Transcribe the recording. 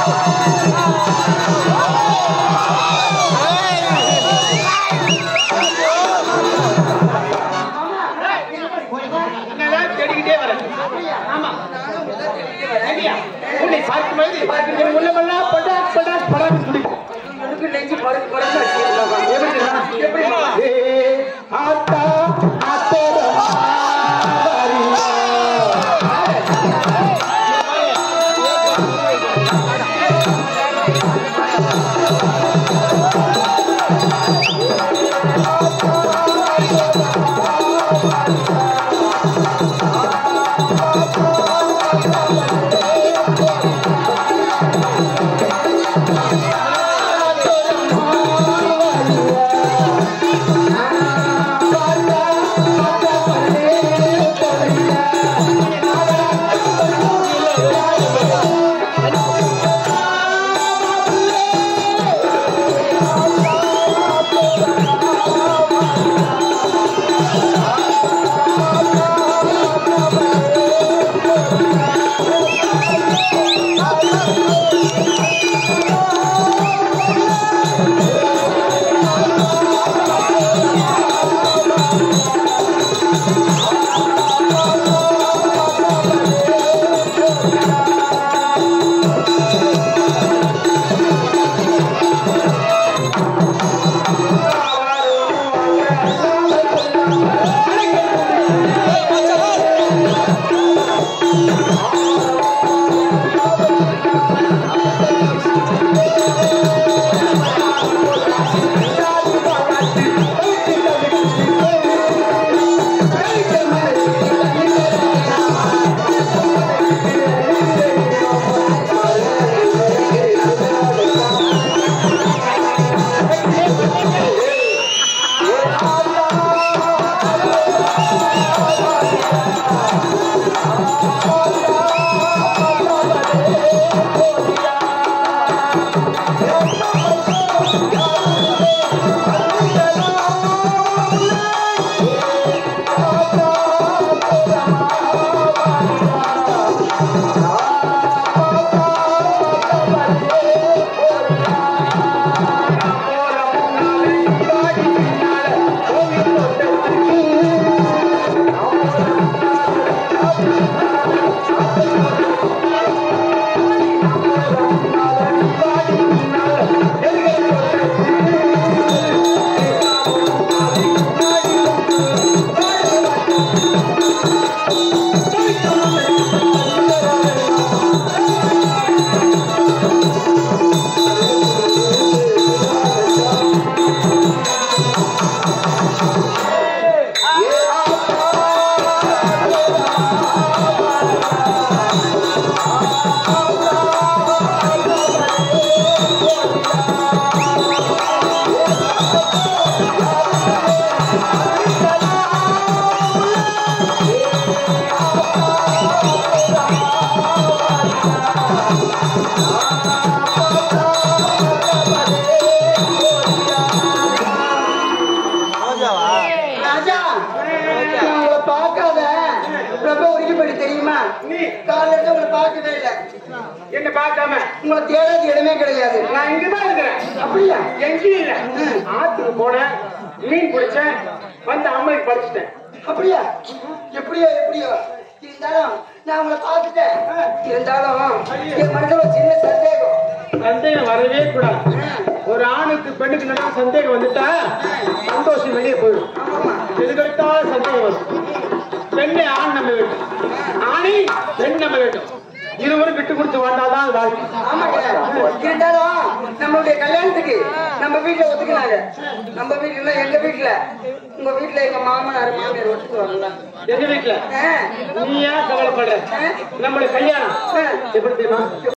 என்னதான் தேடிக்கிட்டே வரேன் ஆமா சரியா? உன்னை பார்க்கும்போது என் உள்ளமெல்லாம் படாக் படாக் படாக் துடிக்கும். எப்படின்னா, ஏ, ஆத்தா, ஆத்தோரமா, வாரியா. ராஜா நான் உங்களை பார்க்காத ரொம்ப உரிமைப்படி தெரியுமா நீ காலையில இருந்து உங்களை பார்க்கவே இல்லை என்ன பார்க்காம உங்களை தேடாத இடமே கிடையாது நான் இங்கதான் இருக்கிறேன் அப்படியா எங்கேயும் இல்ல ஆத்துக்கு போனேன் மீன் பிடிச்சேன் வந்து அம்மைக்கு படிச்சுட்டேன் அப்படியா எப்படியோ எப்படியோ இருந்தாலும் நான் உங்களை பார்த்துட்டேன் இருந்தாலும் என் மனசுல ஒரு சின்ன சந்தேகம் சந்தேகம் வரவே கூடாது ஒரு ஆணுக்கு பெண்ணுக்கு நல்லா சந்தேகம் வந்துட்டா சந்தோஷம் வெளியே போயிடும் எதுக்கெடுத்தாலும் சந்தேகம் வரும் பெண்ணை ஆண் நம்ப வேண்டும் ஆணை பெண் நம்ப வேண்டும் இருவரும் விட்டு கொடுத்து வாழ்ந்தாதான் வாழ்க்கை ஆமாங்க இருந்தாலும் நம்மளுடைய கல்யாணத்துக்கு நம்ம வீட்டுல ஒத்துக்கினாங்க நம்ம வீட்டுல எங்க வீட்டுல உங்க வீட்டுல எங்க மாமனார் மாமியார் ஒத்துக்குவாங்களா எங்க வீட்டுல ஆ, நீ ஏன் கவலைப்படுற ஆ, நம்மளுடைய கல்யாணம் ஆ. எப்படி தெரியுமா